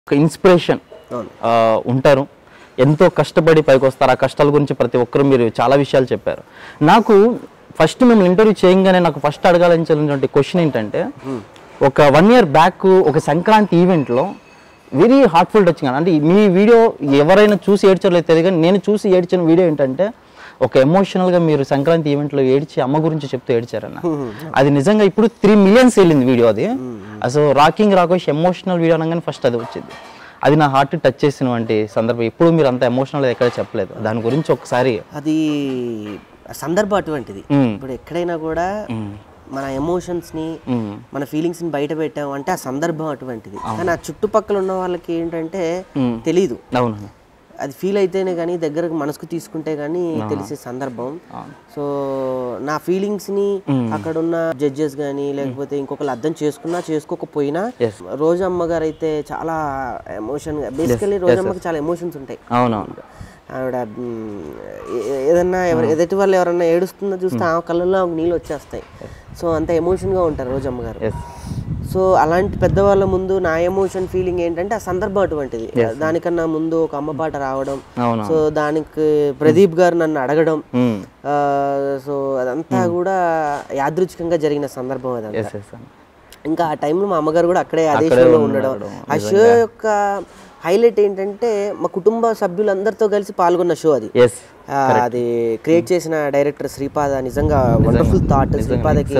ఒక ఇన్స్పిరేషన్ అవును. ఉంటారు ఎంతో కష్టపడి పైకి వస్తారు ఆ కష్టాల గురించి ప్రతి ఒక్కరు మీరు చాలా విషయాలు చెప్పారు నాకు ఫస్ట్ మేము ఇంటర్వ్యూ చేయగానే నాకు ఫస్ట్ అడగాలని క్వశ్చన్ ఏంటంటే ఒక వన్ ఇయర్ బ్యాక్ ఒక సంక్రాంతి ఈవెంట్లో వెరీ హార్ట్ఫుల్ టచింగ్ అంటే మీ వీడియో ఎవరైనా చూసి ఏడ్చలేదు తెలియదు కానీ నేను చూసి ఏడ్చిన వీడియో ఏంటంటే ఒక ఎమోషనల్గా మీరు సంక్రాంతి ఈవెంట్లో ఏడ్చి అమ్మ గురించి చెప్తూ ఏడ్చారన్న అది నిజంగా ఇప్పుడు త్రీ మిలియన్స్ వెళ్ళింది వీడియో అది అసలు రాకింగ్ రాకోష్ ఎమోషనల్ వీడియో అనగానే ఫస్ట్ అది వచ్చింది అది నా హార్ట్ టచ్ చేసినటువంటి సందర్భం ఎప్పుడు మీరు అంత ఎమోషనల్ ఎక్కడ చెప్పలేదు దాని గురించి ఒకసారి అది సందర్భం అటువంటిది మ్మ్. ఇప్పుడు ఎక్కడైనా కూడా మన ఎమోషన్స్ ని మ్మ్. మన ఫీలింగ్స్ ని బయట పెట్టాం అంటే ఆ సందర్భం అటువంటిది కానీ ఆ చుట్టుపక్కల ఉన్న వాళ్ళకి ఏంటంటే మ్మ్. తెలీదు అవును అది ఫీల్ అయితేనే కానీ దగ్గరకు మనసుకు తీసుకుంటే కానీ తెలిసే సందర్భం సో నా ఫీలింగ్స్ ని అక్కడ ఉన్న జడ్జెస్ కానీ లేకపోతే ఇంకొకరు అర్థం చేసుకున్నా చేసుకోకపోయినా Yes. రోజమ్మ గారు అయితే చాలా ఎమోషన్ బేసికలీ రోజమ్మకి చాలా ఎమోషన్స్ ఉంటాయి అవునవును ఆవిడ మ్, ఏ- ఏదన్నా ఎవరు ఎదుటి వాళ్ళు ఎవరన్నా ఏడుస్తుందో చూస్తే ఆ కళ్ళల్లో ఆమెకు నీళ్ళు వచ్చేస్తాయి సో అంత ఎమోషన్గా ఉంటారు రోజమ్మ గారు ఎస్ సో అలాంటి పెద్దవాళ్ళ ముందు నా ఎమోషన్ ఫీలింగ్ ఏంటంటే ఆ సందర్భం అటువంటిది దానికన్నా ముందు ఒక అమ్మ పాట రావడం అవును సో దానికి ప్రదీప్ గారు నన్ను అడగడం మ్మ్. ఆ, సో అదంతా కూడా యాదృచ్ఛికంగా జరిగిన సందర్భం అదంతా ఎస్ ఎస్ ఇంకా ఆ టైంలో మా అమ్మగారు కూడా అక్కడే అదే అక్కడే షోలో ఉండడం, ఉండడం ఆ షో యొక్క హైలైట్ ఏంటంటే మా కుటుంబ సభ్యులందరితో కలిసి పాల్గొన్న షో అది ఎస్ ఆ, అది క్రియేట్ చేసిన డైరెక్టర్ శ్రీపాద నిజంగా వండర్ఫుల్ థాట్ శ్రీపాదకి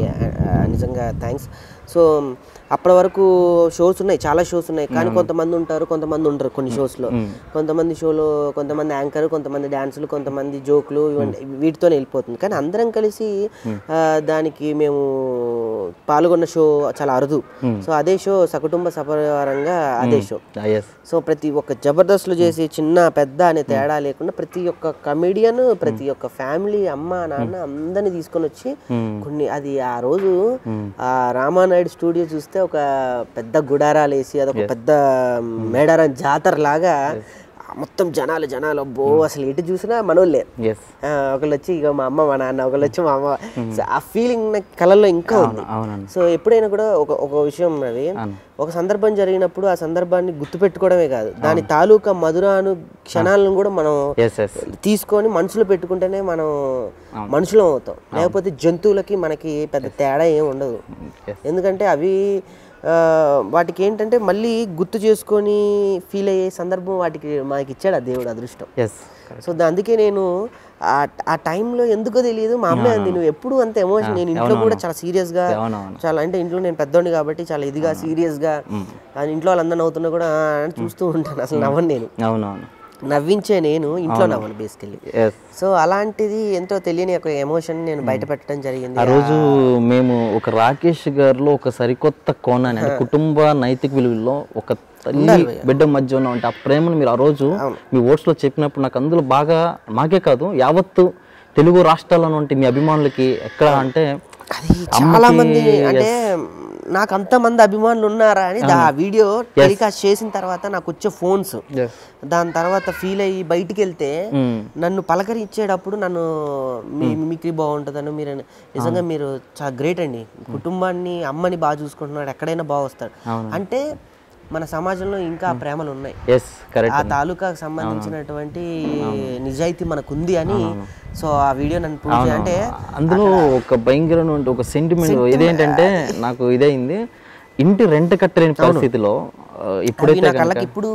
ఆ, నిజంగా థ్యాంక్స్ సో అప్పటి వరకు షోస్ ఉన్నాయి చాలా షోస్ ఉన్నాయి కానీ కొంతమంది ఉంటారు కొంతమంది ఉండరు కొన్ని షోస్లో కొంతమంది షోలో కొంతమంది యాంకర్ కొంతమంది డాన్సులు కొంతమంది జోకులు ఇవన్నీ వీటితోనే వెళ్ళిపోతుంది కానీ అందరం కలిసి ఆ, దానికి మేము పాల్గొన్న షో చాలా అరుదు సో అదే షో సకుటుంబ సపరంగా అదే షో ఎస్ సో ప్రతి ఒక్క జబర్దస్త్లు చేసి చిన్న పెద్ద అనే తేడా లేకుండా ప్రతి ఒక్క కమెడియన్ ప్రతి ఒక్క ఫ్యామిలీ అమ్మ నాన్న అందరిని తీసుకొని వచ్చి కొన్ని అది ఆ రోజు ఆ రామానాయుడు స్టూడియో చూస్తే ఒక పెద్ద గుడారాలు వేసి అదొక పెద్ద మేడారం జాతర లాగా మొత్తం జనాలు జనాలు అబ్బో అసలు ఎటు చూసినా మనోళ్ళే ఎస్ ఆ, ఒకళ్ళు వచ్చి ఇక మా అమ్మ మా నాన్న ఒకళ్ళు వచ్చి మా అమ్మ సో ఆ ఫీలింగ్ నా కళల్లో ఇంకా ఉంది అవునండి సో ఎప్పుడైనా కూడా ఒక ఒక విషయం ఉన్నది ఒక సందర్భం జరిగినప్పుడు ఆ సందర్భాన్ని గుర్తుపెట్టుకోవడమే కాదు దాని తాలూకా మధురాను క్షణాలను కూడా మనం ఎస్ ఎస్ తీసుకొని మనసులో పెట్టుకుంటేనే మనం మనుషులం అవుతాం లేకపోతే జంతువులకి మనకి పెద్ద తేడా ఏం ఉండదు Yes. ఎందుకంటే అవి ఆ, వాటికి ఏంటంటే మళ్ళీ గుర్తు చేసుకొని ఫీల్ అయ్యే సందర్భం వాటికి మనకి ఇచ్చాడు ఆ దేవుడు అదృష్టం ఎస్ సో దా- అందుకే నేను ఆ ఆ టైంలో ఎందుకో తెలియదు మా అమ్మాయి అంది నువ్వు ఎప్పుడు అంత ఎమోషన్ నేను ఇంట్లో కూడా చాలా సీరియస్ గా అవునవును చాలా అంటే ఇంట్లో నేను పెద్దోడిని కాబట్టి చాలా ఇదిగా సీరియస్ గా ఆ ఇంట్లో వాళ్ళందరూ నవ్వుతున్నా కూడా ఆ అని చూస్తూ ఉంటాను అసలు నవ్వను నేను అవునవును నవ్వించే నేను ఇంట్లో నవ్వను బేసికల్లీ ఎస్ సో అలాంటిది ఎంతో తెలియని ఒక ఎమోషన్ నేను బయట పెట్టడం జరిగింది ఆ రోజు మేము ఒక రాకేష్ గారిలో ఒక సరికొత్త కోణాన్ని అంటే కుటుంబ నైతిక విలువల్లో ఒక తల్లి బిడ్డ మధ్య ఉన్న ఆ ప్రేమను మీరు ఆ రోజు మీ ఓట్స్ లో చెప్పినప్పుడు నాకు అందులో బాగా మాకే కాదు యావత్తు తెలుగు రాష్ట్రాల్లో ఉంటే మీ అభిమానులకి ఎక్కడ అంటే అది చాలా మంది అంటే నాకు అంతమంది అభిమానులు ఉన్నారా అని ఆ వీడియో టెలికాస్ట్ చేసిన తర్వాత నాకు వచ్చే ఫోన్స్ దాని తర్వాత ఫీల్ అయ్యి బయటికి వెళ్తే మ్మ్. నన్ను పలకరించేటప్పుడు నన్ను మీ మిమిక్రీ బాగుంటుందని మీరు నిజంగా మీరు చాలా గ్రేట్ అండి కుటుంబాన్ని అమ్మని బాగా చూసుకుంటున్నాడు ఎక్కడైనా బాగా వస్తాడు అంటే మన సమాజంలో ఇంకా ఆ ప్రేమలు ఉన్నాయి ఎస్ కరెక్ట్ ఆ తాలూకాకు సంబంధించినటువంటి నిజాయితీ మనకు ఉంది అని సో ఆ వీడియో నన్ను ప్రూవ్ చేయ- అంటే అందులో ఒక భయంకరమైన ఒక సెంటిమెంట్ ఇదేంటంటే నాకు ఇదైంది ఇంటి రెంట్ కట్టలేని పరిస్థితిలో ఆ, అవి ఇప్పుడైతే నా కనుక కళ్ళకి ఇప్పుడు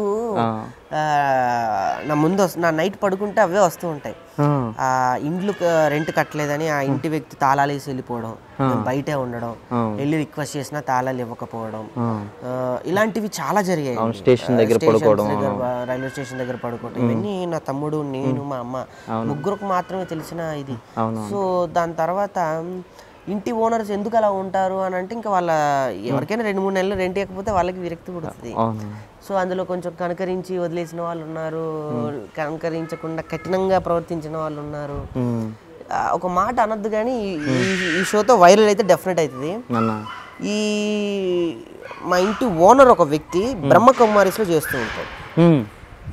ఆ, నా ముందు వస్తు- నా నైట్ పడుకుంటే అవే వస్తూ ఉంటాయి ఆ, ఆ ఇండ్లు రెంట్ కట్టలేదని ఆ ఇంటి వ్యక్తి తాళాలు వేసి వెళ్ళిపోవడం నేను బయటే ఉండడం వెళ్ళి రిక్వెస్ట్ చేసినా తాళాలు ఇవ్వకపోవడం ఆ. ఆ, ఇలాంటివి చాలా జరిగాయి స్టేషన్ దగ్గర స్టేషన్స్ పడుకోవడం దగ్గర, రైల్వే స్టేషన్ దగ్గర పడుకోవడం ఇవన్నీ నా తమ్ముడు నేను మా అమ్మ ముగ్గురికి మాత్రమే తెలిసిన ఇది సో దాని తర్వాత ఇంటి ఓనర్స్ ఎందుకు అలా ఉంటారు అని అంటే ఇంకా వాళ్ళ ఎవరికైనా రెండు మూడు నెలలు రెంట్ ఇవ్వకపోతే వాళ్ళకి విరక్తి పుడుతుంది అవును సో అందులో కొంచెం కనకరించి వదిలేసిన వాళ్ళు ఉన్నారు కనకరించకుండా కఠినంగా ప్రవర్తించిన వాళ్ళు ఉన్నారు ఉమ్. ఆ, ఒక మాట అనొద్దు కానీ ఈ- ఈ- ఈ షోతో వైరల్ అయితే డెఫినెట్ అవుతుంది నాన్న ఈ మా ఇంటి ఓనర్ ఒక వ్యక్తి బ్రహ్మ కుమారిస్లో చేస్తూ ఉంటాడు ఉమ్.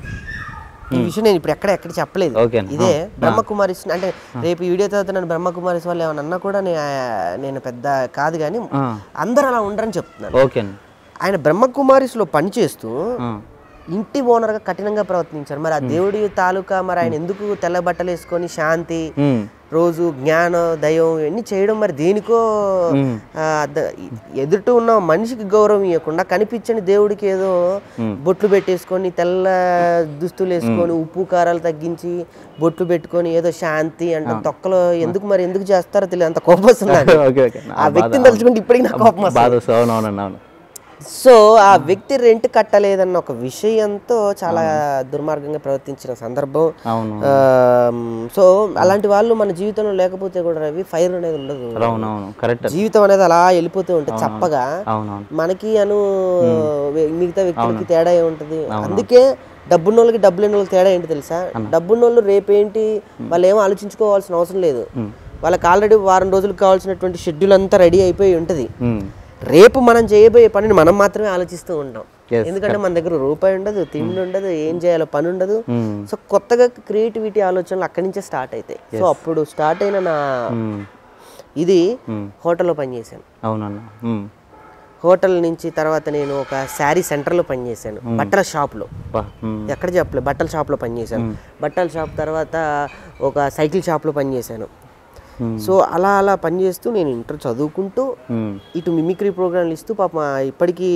ఈ విషయం నేను ఇప్పుడు ఎక్కడ ఎక్కడ చెప్పలేదు ఓకే ఇదే బ్రహ్మకుమారిస్ అంటే రేపు ఈ వీడియో తర్వాత నన్ను బ్రహ్మకుమారిస్ వాళ్ళు ఏమన్నా అన్నా కూడా నే- నేను పెద్ద కాదు కానీ ఆ. అందరూ అలా ఉండరని చెప్తున్నాను ఓకే అండి ఆయన బ్రహ్మకుమారిస్లో పనిచేస్తూ ఆ, ఇంటి ఓనర్గా కఠినంగా ప్రవర్తించారు మరి ఆ దేవుడి తాలూకా మరి ఆయన ఎందుకు తెల్ల బట్టలు వేసుకొని శాంతి ఉమ్, రోజు జ్ఞానం దయం ఇవన్నీ చేయడం మరి దేనికో ఉమ్, ఆ, ద- ఎదుట ఉన్న మనిషికి గౌరవం ఇవ్వకుండా కనిపించని దేవుడికి ఏదో బొట్లు పెట్టేసుకొని తెల్ల దుస్తులు వేసుకొని ఉప్పు కారాలు తగ్గించి బొట్లు పెట్టుకొని ఏదో శాంతి అంటే తొక్కలో ఎందుకు మరి ఎందుకు చేస్తారో తెలియదు అంత కోపం వస్తుంది నాకు. ఓకే ఓకే ఆ వ్యక్తిని తలుచుకుంటే ఇప్పటికి నాకు కోపం వస్తుంది బాధ వస్తుంది అవునవునండి అవును సో ఆ వ్యక్తి రెంట్ కట్టలేదన్న ఒక విషయంతో చాలా దుర్మార్గంగా ప్రవర్తించిన సందర్భం అవును ఆమ్, సో అలాంటి వాళ్ళు మన జీవితంలో లేకపోతే కూడా రవి ఫైర్ అనేది ఉండదు అవునవును కరెక్ట్ జీవితం అనేది అలా వెళ్ళిపోతూ ఉంటుంది చప్పగా అవునవును మనకి అను వే- మిగతా వ్యక్తులకి తేడా ఏముంటది అందుకే డబ్బున్న వాళ్ళకి డబ్బు లేని వాళ్ళకి తేడా ఏంటి తెలుసా డబ్బున్న వాళ్ళు రేపేంటి వాళ్ళు ఏమో ఆలోచించుకోవాల్సిన అవసరం లేదు వాళ్ళకి ఆల్రెడీ వారం రోజులకు కావాల్సినటువంటి షెడ్యూల్ అంతా రెడీ అయిపోయి ఉంటుంది ఉమ్, రేపు మనం చేయబోయే పనిని మనం మాత్రమే ఆలోచిస్తూ ఉంటాం Yes, ఎందుకంటే మన దగ్గర రూపాయి ఉండదు తిండి ఉండదు ఏం చేయాలో పని ఉండదు ఉమ్, సో కొత్తగా క్రియేటివిటీ ఆలోచనలు అక్కడి నుంచే స్టార్ట్ అవుతాయి సో అప్పుడు స్టార్ట్ అయిన నా ఉమ్, ఇది ఉమ్. హోటల్లో పనిచేశాను అవునన్న ఉమ్, హోటల్ నుంచి తర్వాత నేను ఒక శారీ సెంటర్లో పనిచేశాను బట్టల షాప్లో బా, ఉమ్, ఎక్కడ చెప్పలేదు బట్టల షాప్లో పనిచేశాను బట్టల షాప్ తర్వాత ఒక సైకిల్ షాప్లో పనిచేశాను Hmm. సో అలా అలా పనిచేస్తూ నేను ఇంటర్ చదువుకుంటూ ఉమ్, ఇటు మిమిక్రీ ప్రోగ్రాంలు ఇస్తూ పాప ఇప్పటికీ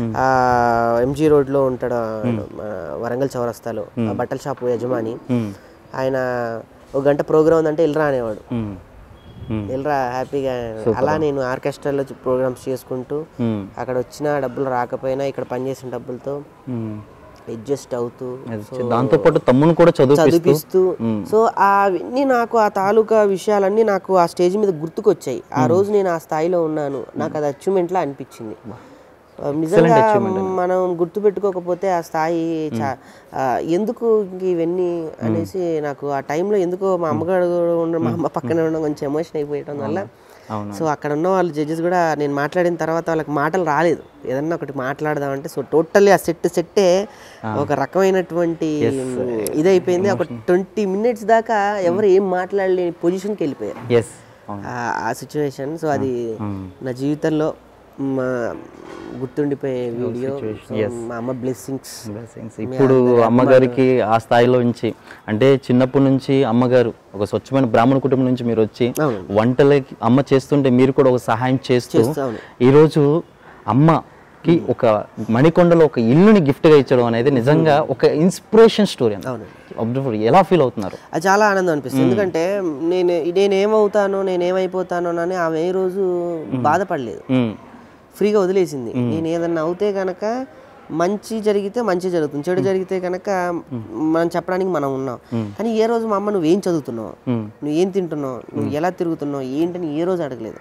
ఎంజీ రోడ్లో ఉంటాడు ఆ, వరంగల్ చౌరస్తాలో ఆ బట్టల షాప్ యజమాని ఉమ్, ఆయన ఒక గంట ప్రోగ్రామ్ ఉందంటే వెళ్ళరా అనేవాడు ఉమ్, ఉమ్, వెళ్ళరా హ్యాపీగా అలా నేను ఆర్కెస్ట్రాలో ప్రోగ్రామ్స్ చేసుకుంటూ ఉమ్, అక్కడ వచ్చిన డబ్బులు రాకపోయినా ఇక్కడ పనిచేసిన డబ్బులతో ఉమ్. అడ్జస్ట్ అవుతూ దాంతో పాటు తమ్ముని కూడా చదివిపిస్తూ చదివిస్తూ సో అవన్నీ నాకు ఆ తాలూకా విషయాలన్నీ నాకు ఆ స్టేజ్ మీద గుర్తుకొచ్చాయి ఆ రోజు నేను ఆ స్థాయిలో ఉన్నాను నాకు అది అచీవ్మెంట్లా అనిపించింది ఆ, నిజంగా మనం గుర్తుపెట్టుకోకపోతే ఆ స్థాయి చా- ఆ, ఎందుకు ఇంక ఇవన్నీ అనేసి నాకు ఆ టైంలో ఎందుకో మా అమ్మగారు కూడా ఉండడం మా అమ్మ పక్కన ఉండడం కొంచెం ఎమోషన్ అయిపోయడం వల్ల అవును సో అక్కడ ఉన్న వాళ్ళు జడ్జెస్ కూడా నేను మాట్లాడిన తర్వాత వాళ్ళకి మాటలు రాలేదు ఏదన్నా ఒకటి మాట్లాడదామంటే సో టోటల్లీ ఆ సెట్ సెట్టే ఒక రకమైనటువంటి ఇదైపోయింది ఒక ట్వంటీ మినిట్స్ దాకా ఎవరు ఏం మాట్లాడలేని పొజిషన్కి వెళ్ళిపోయారు ఎస్ అవును ఆ- ఆ సిచ్యువేషన్ సో అది ఉమ్. నా జీవితంలో మా గుర్తుండిపోయే వీడియో మా అమ్మ బ్లెస్సింగ్స్ Blessings. ఇప్పుడు అమ్మగారికి ఆ స్థాయిలో నుంచి అంటే చిన్నప్పటి నుంచి అమ్మగారు ఒక స్వచ్ఛమైన బ్రాహ్మణ కుటుంబం నుంచి మీరు వచ్చి అవును. వంటలకి అమ్మ చేస్తుంటే మీరు కూడా ఒక సహాయం చేస్తూ అవును. ఈరోజు అమ్మకి ఒక మణికొండలో ఒక ఇల్లుని gift గా ఇచ్చడం అనేది నిజంగా ఒక ఇన్స్పిరేషన్ స్టోరీ అవునండి అబ్జర్వ్ ఎలా ఫీల్ అవుతున్నారు అది చాలా ఆనందం అనిపిస్తుంది ఎందుకంటే నేను నేనేమవుతానో నేనేమైపోతానో అని ఆమె ఏ రోజు బాధపడలేదు ఉమ్, ఫ్రీగా వదిలేసింది నేను ఏదన్నా అవుతే కనుక మంచి జరిగితే మంచి జరుగుతుంది చెడు జరిగితే కనుక మనం చెప్పడానికి మనం ఉన్నాం కానీ ఏ రోజు మా అమ్మ నువ్వేం చదువుతున్నావు ఉమ్, నువ్వు ఏం తింటున్నావు నువ్వు ఎలా తిరుగుతున్నావు ఏంటని ఏ రోజు అడగలేదు